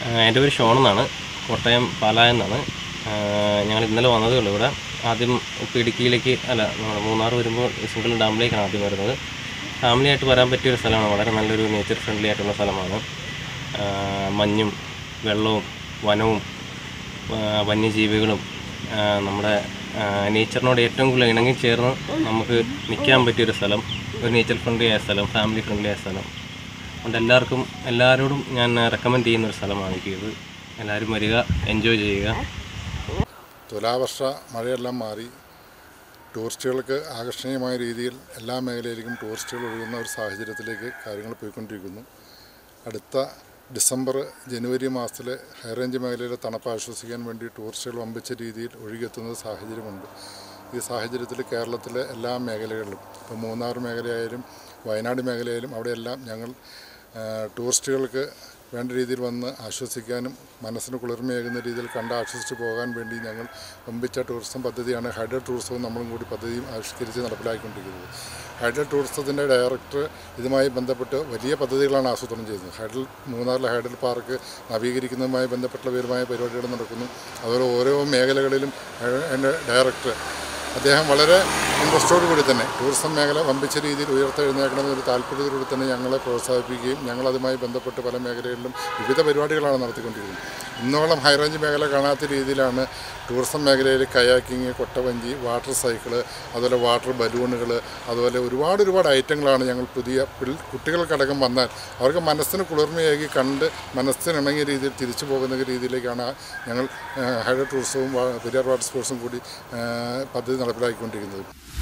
ആ, എൻ്റെ പേര് ഷോൺ എന്നാണ് കോട്ടയം പാലായം എന്നാണ് ആ, ഞങ്ങൾ ഇന്നലെ വന്നതേ ഉള്ളൂ ഇവിടെ ആദ്യം ഇപ്പോൾ ഇടുക്കിയിലേക്ക് അല്ല നമ്മുടെ മൂന്നാർ വരുമ്പോൾ സിംഗിൾ ഡാമിലേക്കാണ് ആദ്യം വരുന്നത് ഫാമിലി ആയിട്ട് വരാൻ പറ്റിയ ഒരു സ്ഥലമാണ് വളരെ നല്ലൊരു നേച്ചർ ഫ്രണ്ട്ലി ആയിട്ടുള്ള സ്ഥലമാണ് ആ, മഞ്ഞും വെള്ളവും വനവും ആ, വന്യജീവികളും ആ, നമ്മുടെ ആ, നേച്ചറിനോട് ഏറ്റവും കൂടുതൽ ഇണങ്ങി ചേർന്ന് നമുക്ക് നിൽക്കാൻ പറ്റിയൊരു സ്ഥലം ഒരു നേച്ചർ ഫ്രണ്ട്ലി ആയ സ്ഥലം ഫാമിലി ഫ്രണ്ട്ലി ആയ സ്ഥലം അതുകൊണ്ട് എല്ലാവർക്കും എല്ലാവരോടും ഞാൻ റെക്കമെൻഡ് ചെയ്യുന്ന ഒരു സ്ഥലമാണ് ഇത് എല്ലാവരും വരിക എൻജോയ് ചെയ്യുക തുലാവർഷ മഴയെല്ലാം മാറി ടൂറിസ്റ്റുകൾക്ക് ആകർഷണീയമായ രീതിയിൽ എല്ലാ മേഖലയിലേക്കും ടൂറിസ്റ്റുകൾ ഒഴുകുന്ന ഒരു സാഹചര്യത്തിലേക്ക് കാര്യങ്ങൾ പോയിക്കൊണ്ടിരിക്കുന്നു അടുത്ത ഡിസംബർ ജനുവരി മാസത്തിൽ ഹൈറേഞ്ച് മേഖലയിലെ തണുപ്പ് ആശ്വസിക്കാൻ വേണ്ടി ടൂറിസ്റ്റുകൾ വമ്പിച്ച രീതിയിൽ ഒഴുകിയെത്തുന്ന സാഹചര്യമുണ്ട് ഈ സാഹചര്യത്തിൽ കേരളത്തിലെ എല്ലാ മേഖലകളിലും ഇപ്പോൾ മൂന്നാർ മേഖലയായാലും വയനാട് മേഖലയായാലും അവിടെയെല്ലാം ഞങ്ങൾ ആ, ടൂറിസ്റ്റുകൾക്ക് വേണ്ട രീതിയിൽ വന്ന് ആശ്വസിക്കാനും മനസ്സിന് കുളിർമയേകുന്ന രീതിയിൽ കണ്ട് ആശ്വസിച്ച് പോകാൻ വേണ്ടി ഞങ്ങൾ വമ്പിച്ച ടൂറിസം പദ്ധതിയാണ് ഹൈഡൽ ടൂറിസവും നമ്മളും കൂടി പദ്ധതിയും ആവിഷ്കരിച്ച് നടപ്പിലാക്കിക്കൊണ്ടിരിക്കുന്നത് ഹൈഡൽ ടൂറിസത്തിൻ്റെ ഡയറക്ടർ ഇതുമായി ബന്ധപ്പെട്ട് വലിയ പദ്ധതികളാണ് ആസൂത്രണം ചെയ്യുന്നത് ഹൈഡൽ മൂന്നാറിലെ ഹൈഡൽ പാർക്ക് നവീകരിക്കുന്നതുമായി ബന്ധപ്പെട്ട വിപുലമായ പരിപാടികൾ നടക്കുന്നു അതുപോലെ ഓരോ മേഖലകളിലും എൻ്റെ ഡയറക്ടർ അദ്ദേഹം വളരെ ഇൻട്രസ്റ്റോടു കൂടി തന്നെ ടൂറിസം മേഖല വമ്പിച്ച രീതിയിൽ ഉയർത്തെഴുന്നേക്കണമെന്നൊരു താല്പര്യത്തോടുകൂടി തന്നെ ഞങ്ങളെ പ്രോത്സാഹിപ്പിക്കുകയും ഞങ്ങൾ അതുമായി ബന്ധപ്പെട്ട് പല മേഖലകളിലും വിവിധ പരിപാടികളാണ് നടത്തിക്കൊണ്ടിരിക്കുന്നത് ഇന്നോളം ഹൈറേഞ്ച് മേഖല കാണാത്ത രീതിയിലാണ് ടൂറിസം മേഖലയിൽ കയാക്കിങ് കൊട്ടവഞ്ചി വാട്ടർ സൈക്കിള് അതുപോലെ വാട്ടർ ബലൂണുകൾ അതുപോലെ ഒരുപാട് ഒരുപാട് ഐറ്റങ്ങളാണ് ഞങ്ങൾ പുതിയ പിൾ കുട്ടികൾക്കടക്കം വന്നാൽ അവർക്ക് മനസ്സിന് കുളിർമയാക്കി കണ്ട് മനസ്സിനിണങ്ങിയ രീതിയിൽ തിരിച്ചു പോകുന്ന രീതിയിലേക്കാണ് ഞങ്ങൾ ഹൈഡർ ടൂറിസവും വാ- പെരിയാർ വാട്ടർ സ്പോർട്സും കൂടി ആ, പദ്ധതി നടപ്പിലാക്കിക്കൊണ്ടിരിക്കുന്നത്